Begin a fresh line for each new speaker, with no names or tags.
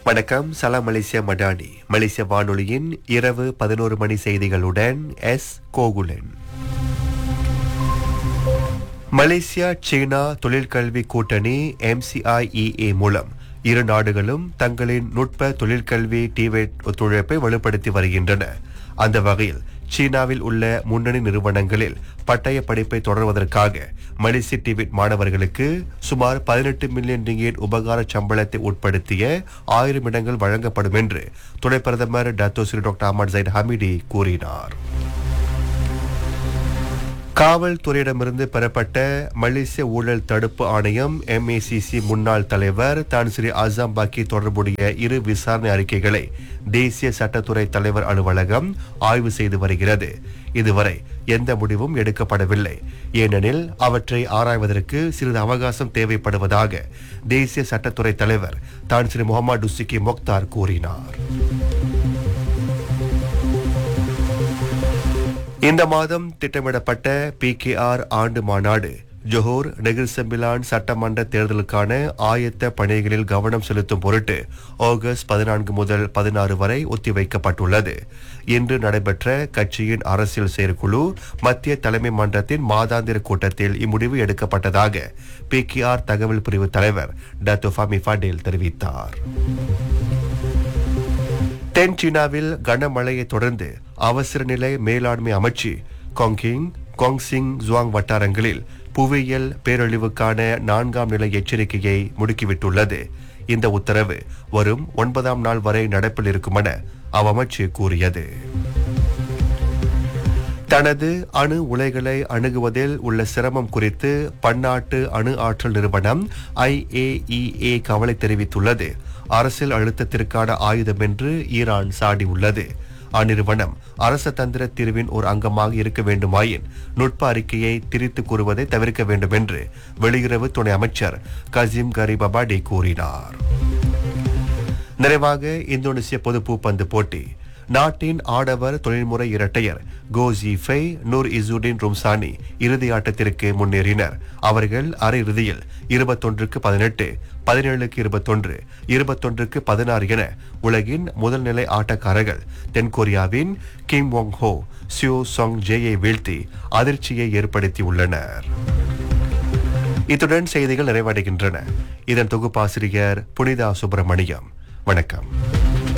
வணக்கம் சலாம் மலேசியா மடானி மலேசிய வானொலியின் இரவு பதினோரு மணி செய்திகளுடன் எஸ் கோகுலன் மலேசியா சீனா தொழிற்கல்வி கூட்டணி எம்சிஐஇஏ மூலம் இரு நாடுகளும் தங்களின் நுட்ப தொழிற்கல்வி டிவேட் ஒத்துழைப்பை வலுப்படுத்தி வருகின்றன அந்த வகையில் சீனாவில் உள்ள முன்னணி நிறுவனங்களில் பட்டய படிப்பை தொடர்வதற்காக மலேசிய டிவிட் மாணவர்களுக்கு சுமார் பதினெட்டு மில்லியன் ரிங்கேட் உபகார சம்பளத்தை உட்படுத்திய ஆயிரம் இடங்கள் வழங்கப்படும் என்று துணை பிரதமர் Dato Sri doctor Ahmad Zahid Hamidi கூறினார் காவல்துறையிடமிருந்து பெறப்பட்ட மலேசிய ஊழல் தடுப்பு ஆணையம் எம்ஏசிசி முன்னாள் தலைவர் தான் ஸ்ரீ அசாம் பாக்கி தொடர்புடைய இரு விசாரணை அறிக்கைகளை தேசிய சட்டத்துறை தலைவர் அலுவலகம் ஆய்வு செய்து வருகிறது இதுவரை எந்த முடிவும் எடுக்கப்படவில்லை ஏனெனில் அவற்றை ஆராய்வதற்கு சிறிது அவகாசம் தேவைப்படுவதாக தேசிய சட்டத்துறை தலைவர் தான் ஸ்ரீ முகமது உசிகி மொக்தார் கூறினார் இந்த மாதம் திட்டமிடப்பட்ட பிகேஆர் ஆண்டு மாநாடு ஜொஹோர் நெகிர் செம்பிலான் சட்டமன்ற தேர்தலுக்கான ஆயத்த பணிகளில் கவனம் செலுத்தும் பொருட்டு ஆகஸ்ட் பதினான்கு முதல் பதினாறு வரை ஒத்திவைக்கப்பட்டுள்ளது இன்று நடைபெற்ற கட்சியின் அரசியல் செயற்குழு மத்திய தலைமை மன்றத்தின் மாதாந்திர கூட்டத்தில் இம்முடிவு எடுக்கப்பட்டதாக பிகேஆர் தகவல் பிரிவு தலைவர் டத்து ஃபமி ஃபடேல் தெரிவித்தார் தென் சீனாவில் கனமழையை தொடர்ந்து அவசர நிலை மேலாண்மை அமைச்சு கொங்கிங் கொங்சிங் ஜுவாங் வட்டாரங்களில் புவியியல் பேரழிவுக்கான நான்காம் நிலை எச்சரிக்கையை முடுக்கிவிட்டுள்ளது இந்த உத்தரவு வரும் ஒன்பதாம் நாள் வரை நடப்பில் இருக்கும் என அவ்வமைச்சு கூறியது தனது அணு உலைகளை அணுகுவதில் உள்ள சிரமம் குறித்து பன்னாட்டு அணு ஆற்றல் நிறுவனம் ஐஏஇஏ கவலை தெரிவித்துள்ளது அரசியல் அழுத்தத்திற்கான ஆயுதம் என்று ஈரான் சாடியுள்ளது அந்நிறுவனம் அரச தந்திர தீர்வின் ஒரு அங்கமாக இருக்க வேண்டுமாயின் நுட்ப அறிக்கையை திரித்து கூறுவதை தவிர்க்க வேண்டும் என்று வெளியுறவு துணை அமைச்சர் கசிம் கரிபபாடி கூறினார் நிறைவாக இந்தோனேசிய பொது பூப்பந்து போட்டி நாட்டின் ஆடவர் தொழில்முறை இரட்டையர் கோ ஜீஃபை நூர் இசுடின் ரும்சானி இறுதி ஆட்டத்திற்கு முன்னேறினர் அவர்கள் அரையிறுதியில் இருபத்தொன்றுக்கு பதினெட்டு பதினேழுக்கு இருபத்தொன்று இருபத்தொன்றுக்கு பதினாறு என உலகின் முதல் நிலை ஆட்டக்காரர்கள் தென்கொரியாவின் கிம் ஒங் ஹோ சியோ சொங் ஜேயை வீழ்த்தி அதிர்ச்சியை ஏற்படுத்தியுள்ளனர் இத்துடன் செய்திகள் நிறைவடைகின்றன இதன் தொகுப்பாசிரியர் புனிதா சுப்பிரமணியம் வணக்கம்